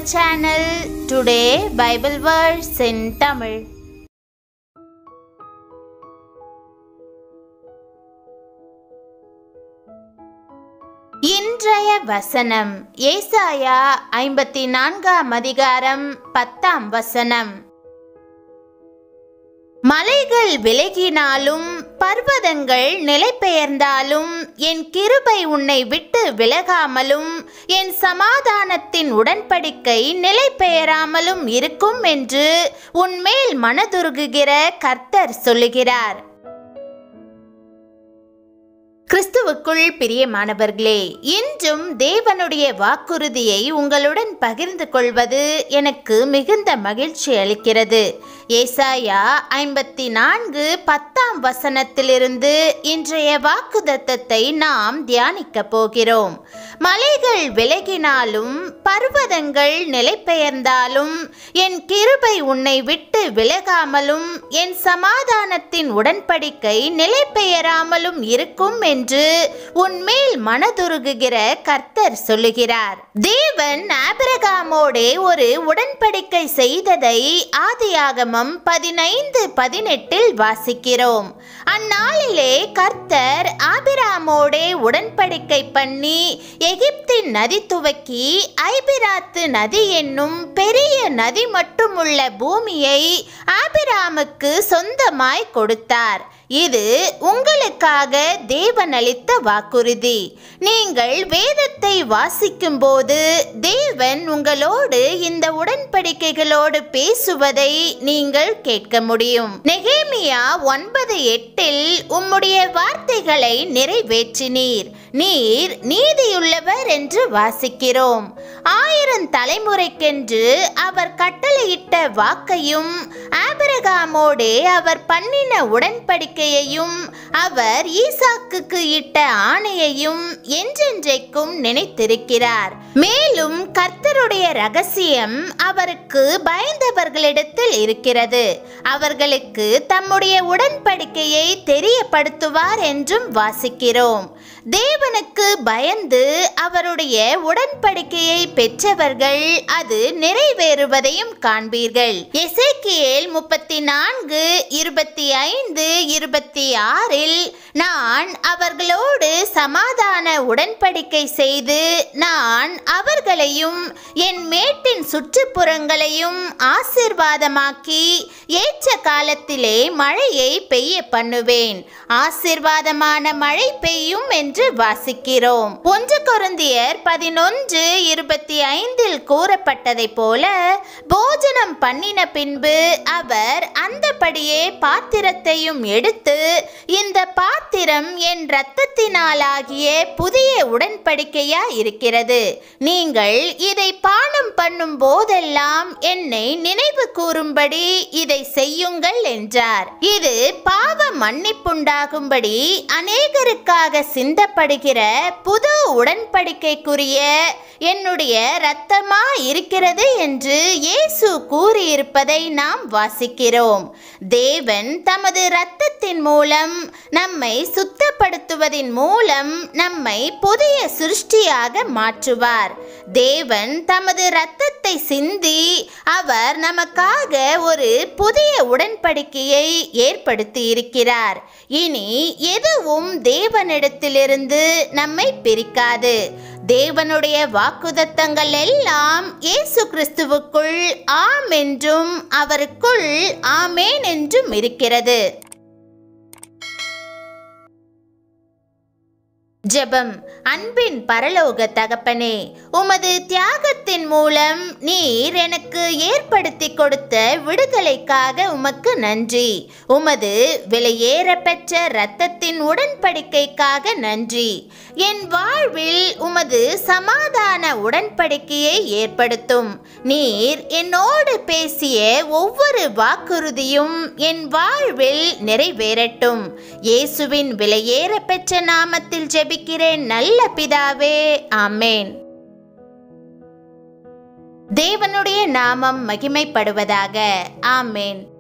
channel. Today, Bible verse in Tamil. இன்றைய வசனம் ஏசாயா ஐம்பத்தி நான்காம் அதிகாரம் பத்தாம் வசனம் மலைகள் விலகினாலும் பர்வதங்கள் நிலைபெயர்ந்தாலும் என் கிருபை உன்னை விட்டு விலகாமலும் என் சமாதானத்தின் உடன்படிக்கை நிலைபெயராமலும் இருக்கும் என்று உன்மேல் மனதுருகுகிற கர்த்தர் சொல்லுகிறார் கிறிஸ்துவுக்குள் பிரியமானவர்களே இன்றும் தேவனுடைய வாக்குறுதியை உங்களுடன் பகிர்ந்து கொள்வது எனக்கு மிகுந்த மகிழ்ச்சி அளிக்கிறது ஏசாயா ஐம்பத்தி நான்கு பத்தாம் வசனத்திலிருந்து இன்றைய வாக்குதத்தத்தை நாம் தியானிக்க போகிறோம் மலைகள் விலகினாலும் பர்வதங்கள் நிலைபெயர்ந்தாலும் என் கிருபை உன்னை விட்டு விலகாமலும் என் சமாதானத்தின் உடன்படிக்கை நிலைபெயராமலும் இருக்கும் என்று உன்மேல் மனதுருகுகிற கர்த்தர் சொல்லுகிறார் தேவன் ஆபிரகாமோடே ஒரு உடன்படிக்கை செய்ததை ஆதியாகமம் பதினைந்து பதினெட்டில் வாசிக்கிறோம் அந்நாளிலே கர்த்தர் ஆபிராமோடே உடன்படிக்கை பண்ணி எகிப்தின் நதி துவக்கி ஐபிராத்து நதி என்னும் பெரிய நதி மட்டுமுள்ள பூமியை ஆபிராமுக்கு சொந்தமாய் கொடுத்தார் இது உங்களுக்காக தேவன் அளித்த வாக்குறுதி நீங்கள் வேதத்தை வாசிக்கும் போது தேவன் உங்களோடு இந்த உடன்படிக்கைகளோடு பேசுவதை நீங்கள் கேட்க முடியும் நெகேமியா ஒன்பது எட்டில் உம்முடைய வார்த்தைகளை நிறைவேற்றினீர் நீர் நீதியுள்ளவர் என்று வாசிக்கிறோம் ஆயிரம் தலைமுறைக்கென்று அவர் கட்டளையிட்ட வாக்கையும் ஆபிரகாமோடே அவர் பண்ணின உடன்படிக்கையையும் அவர் ஈசாக்குக்கு இட்ட ஆணையையும் என்றென்றைக்கும் நினைத்திருக்கிறார் மேலும் கர்த்தருடைய ரகசியம் அவருக்கு பயந்தவர்களிடத்தில் இருக்கிறது அவர்களுக்கு தம்முடைய உடன்படிக்கையை தெரியப்படுத்துவார் என்றும் வாசிக்கிறோம் தேவனுக்கு பயந்து அவருடைய உடன்படிக்கையை பெற்றவர்கள் அது நிறைவேறுவதையும் காண்பீர்கள் எசேக்கியேல் முப்பத்தி நான்கு இருபத்தி ஐந்து இருபத்தி ஆறில் நான் அவர்களோடு சமாதான உடன்படிக்கை செய்து நான் அவர்களையும் என் மேட்டின் சுற்றுப்புறங்களையும் ஆசிர்வாதமாக்கி ஏற்ற காலத்திலே மழையை பெய்ய பண்ணுவேன் ஆசிர்வாதமான மழை பெய்யும் என்று வாசிக்கிறோம் ஒன்று கொருந்தியர் பதினொன்று இருபத்தி ஐந்தில் கூறப்பட்டதைப் போல போஜனம் பண்ணின பின்பு அவர் அந்தபடியே பாத்திரத்தையும் எடுத்து இந்த பாத்திரம் என் இரத்தத்தினாலாகிய புதிய உடன்படிக்கையா இருக்கிறது நீங்கள் இதை பானம் பண்ணும் போதெல்லாம் என்னை நினைவு கூறும்படி இதை செய்யுங்கள் என்றார் இது பாவ மன்னிப்புண்டாகும்படி அநேகருக்காக சிந்தப்படுகிற புது உடன்படிக்கைக்குரிய என்னுடைய இரத்தமா இருக்கிறது என்று இயேசு கூறியிருப்பதை நாம் வாசிக்கிறோம் தேவன் தமது இரத்தத்தின் மூலம் நம்மை சுத்தப்படுத்துவதின் மூலம் நம்மை புதிய சிருஷ்டியாக மாற்றுவார் தேவன் தமது இரத்தத்தை சிந்தி அவர் நமக்காக ஒரு புதிய உடன்படிக்கையை ஏற்படுத்தி இருக்கிறார் இனி எதுவும் தேவனிடத்திலிருந்து நம்மை பிரிக்காது தேவனுடைய வாக்குதத்தங்கள் எல்லாம் இயேசு கிறிஸ்துவுக்குள் ஆம் என்றும் அவருக்குள் ஆமேன் என்றும் இருக்கிறது ஜெபம் அன்பின் பரலோக தகப்பனே உமது தியாகத்தின் மூலம் நீர் எனக்கு ஏற்படுத்தி கொடுத்த விடுதலைக்காக உமக்கு நன்றி உமது விலையேற பெற்ற இரத்தத்தின் உடன்படிக்கைக்காக நன்றி என் வாழ்வில் உமது சமாதான உடன்படிக்கையை ஏற்படுத்தும் நீர் என்னோடு பேசிய ஒவ்வொரு வாக்குறுதியும் என் வாழ்வில் நிறைவேறட்டும் இயேசுவின் விலையேற பெற்ற நாமத்தில் ஜெபிக்கிறேன் நல்ல பிதாவே ஆமேன் தேவனுடைய நாமம் மகிமைப்படுவதாக ஆமேன்